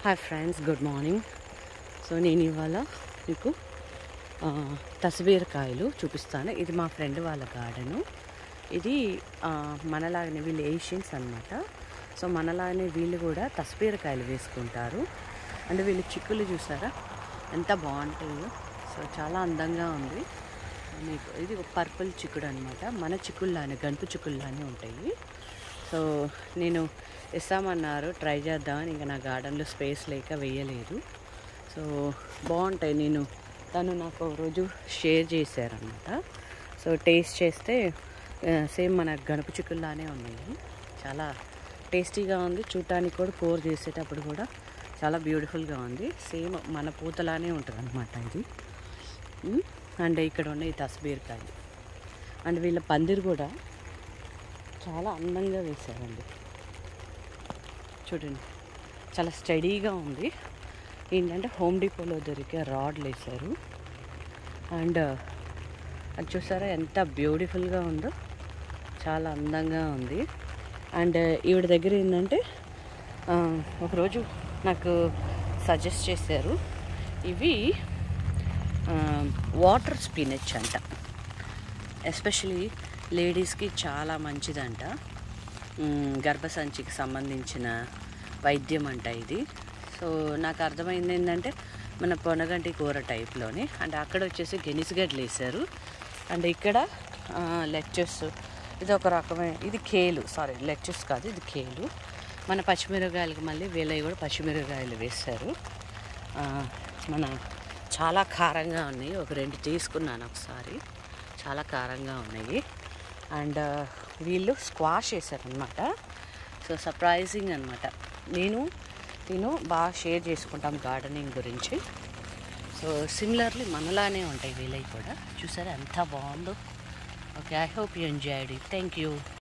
hi friends good morning so నేను ఇవాళ మీకు ఆ, తసబీరకాయలు చూపిస్తాను ఇది మా ఫ్రెండ్ వాళ్ళ గార్డెను ఇది ఆ, మనలాగానే వీళ్ళు ఏషియన్స్ అనమాట సో మనలాగానే వీళ్ళు కూడా తసబీరకాయలు వేసుకుంటారు అంటే వీళ్ళు చిక్కులు చూసారా ఎంత బాగుంటాయో సో చాలా అందంగా ఉంది మీకు ఇది ఒక పర్పుల్ చిక్కుడు అనమాట మన చిక్కుల్లానే గంటు చిక్కుల్లానే ఉంటాయి సో నేను ఇస్తామన్నారు ట్రై చేద్దామని ఇంకా నా గార్డెన్లో స్పేస్ లేక వేయలేదు సో బాగుంటాయి నేను తను నాకు ఒక రోజు షేర్ చేశారనమాట సో టేస్ట్ చేస్తే సేమ్ మన గణపు చిక్కుల్లానే ఉన్నాయి చాలా టేస్టీగా ఉంది చూడటానికి కూడా కూర చేసేటప్పుడు కూడా చాలా బ్యూటిఫుల్గా ఉంది సేమ్ మన పూతలానే ఉంటుంది అనమాట ఇది ఉమ్, అండ్ ఇక్కడ ఉన్న ఈ తస్బీరకాయలు అండ్ వీళ్ళ పందిరి కూడా చాలా అందంగా వేశారండి చూడండి చాలా స్టడీగా ఉంది ఏంటంటే హోమ్ డిపోలో దొరికే రాడ్లు వేశారు అండ్ అది చూసారా ఎంత బ్యూటిఫుల్గా ఉందో చాలా అందంగా ఉంది అండ్ ఈవిడ దగ్గర ఏంటంటే ఆ, ఒకరోజు నాకు సజెస్ట్ చేశారు ఇవి వాటర్ స్పినచ్ అంట ఎస్పెషలీ లేడీస్కి చాలా మంచిదంట మ్, గర్భసంచికి సంబంధించిన వైద్యం అంట ఇది సో నాకు అర్థమైంది ఏంటంటే మన పొనగంటి కూర టైప్లోనే అండ్ అక్కడ వచ్చేసి గెనిసిగడ్డలు వేశారు అండ్ ఇక్కడ లెక్చర్స్ ఇది ఒక రకమైన ఇది కేలు సారీ లెక్చర్స్ కాదు ఇది కేలు మన పచ్చిమిరపకాయలకు మళ్ళీ వీళ్ళవి కూడా పచ్చిమిరపకాయలు వేశారు ఆ, మన చాలా కారంగా ఉన్నాయి ఒక రెండు తీసుకున్నాను ఒకసారి చాలా కారంగా ఉన్నాయి అండ్ వీళ్ళు స్క్వాష్ వేశారనమాట సో సర్ప్రైజింగ్ అనమాట నేను నేను బాగా షేర్ చేసుకుంటాం గార్డెనింగ్ గురించి సో సిమిలర్లీ మనలానే ఉంటాయి వీళ్ళవి కూడా చూసారా ఎంత బాగుందో okay I hope you enjoyed thank you